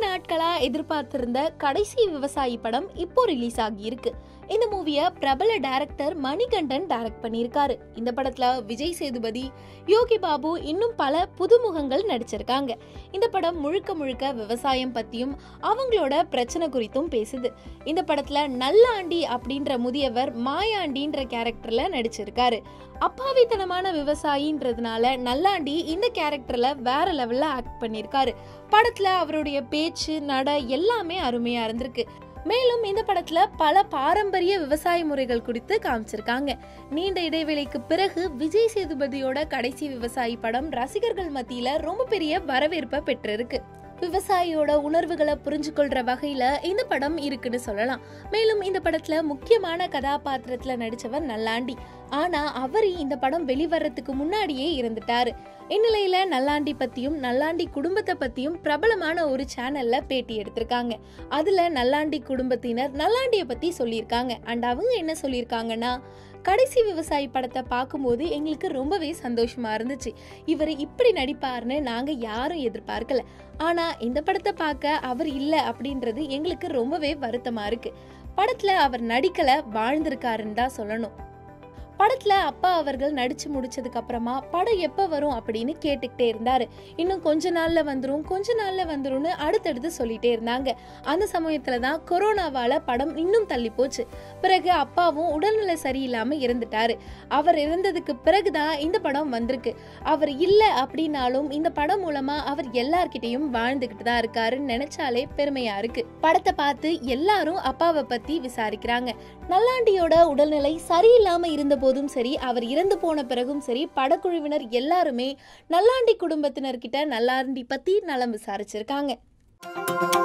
நாட்களா எதிர்பார்த்திருந்த கடைசி விவசாயி படம் இப்போ ரிலீஸ் ஆகியிருக்கு இந்த மூவியை பிரபல டைரக்டர் மணிகண்டன் டைரக்ட் பண்ணியிருக்காரு இந்த படத்துல விஜய் சேதுபதி யோகி பாபு இன்னும் பல புதுமுகங்கள் நடிச்சிருக்காங்க இந்த படம் முழுக்க முழுக்க விவசாயம் பத்தியும் அவங்களோட பிரச்சனை குறித்தும் பேசுது இந்த படத்துல நல்லாண்டி அப்படின்ற முதியவர் மாயாண்டின்ற கேரக்டர்ல நடிச்சிருக்காரு அப்பாவித்தனமான விவசாயின்றதுனால நல்லாண்டி இந்த கேரக்டர்ல வேற லெவல்ல ஆக்ட் பண்ணியிருக்காரு படத்துல அவருடைய பேச்சு நட எல்லாமே அருமையா இருந்திருக்கு மேலும் இந்த படத்துல பல பாரம்பரிய விவசாய முறைகள் குறித்து காமிச்சிருக்காங்க நீண்ட இடைவெளிக்கு பிறகு விஜய் சேதுபதியோட கடைசி விவசாயி படம் ரசிகர்கள் மத்தியில ரொம்ப பெரிய வரவேற்பை பெற்றிருக்கு விவசாயியோட உணர்வுகளை புரிஞ்சு கொள்ற வகையில இந்த படம் இருக்குன்னு சொல்லலாம் மேலும் இந்த படத்துல முக்கியமான கதாபாத்திரத்துல நடிச்சவர் நல்லாண்டி ஆனா அவர் இந்த படம் வெளிவரத்துக்கு முன்னாடியே இருந்துட்டாரு இந்நிலையில நல்லாண்டி பத்தியும் நல்லாண்டி குடும்பத்தை பத்தியும் பிரபலமான ஒரு சேனல்ல பேட்டி எடுத்திருக்காங்க அதுல நல்லாண்டி குடும்பத்தினர் நல்லாண்டிய பத்தி சொல்லியிருக்காங்க அண்ட் அவங்க என்ன சொல்லியிருக்காங்கன்னா கடைசி விவசாயி படத்தை பார்க்கும்போது எங்களுக்கு ரொம்பவே சந்தோஷமா இருந்துச்சு இவர் இப்படி நடிப்பார்னு நாங்க யாரும் எதிர்பார்க்கல ஆனா இந்த படத்தை பார்க்க அவர் இல்ல அப்படின்றது எங்களுக்கு ரொம்பவே வருத்தமா இருக்கு படத்துல அவர் நடிக்கல வாழ்ந்திருக்காருன்னு தான் சொல்லணும் படத்துல அப்பா அவர்கள் நடிச்சு முடிச்சதுக்கு அப்புறமா படம் எப்ப வரும் அப்படின்னு கேட்டுக்கிட்டே இருந்தாரு இன்னும் கொஞ்ச நாள்ல வந்துரும் கொஞ்ச நாள்ல வந்துரும்னு அடுத்தடுத்து சொல்லிட்டே இருந்தாங்க அந்த சமயத்துல தான் கொரோனாவால படம் இன்னும் தள்ளி போச்சு பிறகு அப்பாவும் உடல்நிலை சரியில்லாம இறந்துட்டாரு அவர் இறந்ததுக்கு பிறகுதான் இந்த படம் வந்திருக்கு அவர் இல்ல அப்படின்னாலும் இந்த படம் மூலமா அவர் எல்லார்கிட்டயும் வாழ்ந்துகிட்டு தான் இருக்காருன்னு நினைச்சாலே பெருமையா இருக்கு படத்தை பார்த்து எல்லாரும் அப்பாவை பத்தி விசாரிக்கிறாங்க நல்லாண்டியோட உடல்நிலை சரியில்லாம இருந்த போதும் சரி அவர் இறந்து போன பிறகும் சரி படக்குழுவினர் எல்லாருமே நல்லாண்டி குடும்பத்தினர்கிட்ட நல்லாண்டி பத்தி நலம் விசாரிச்சிருக்காங்க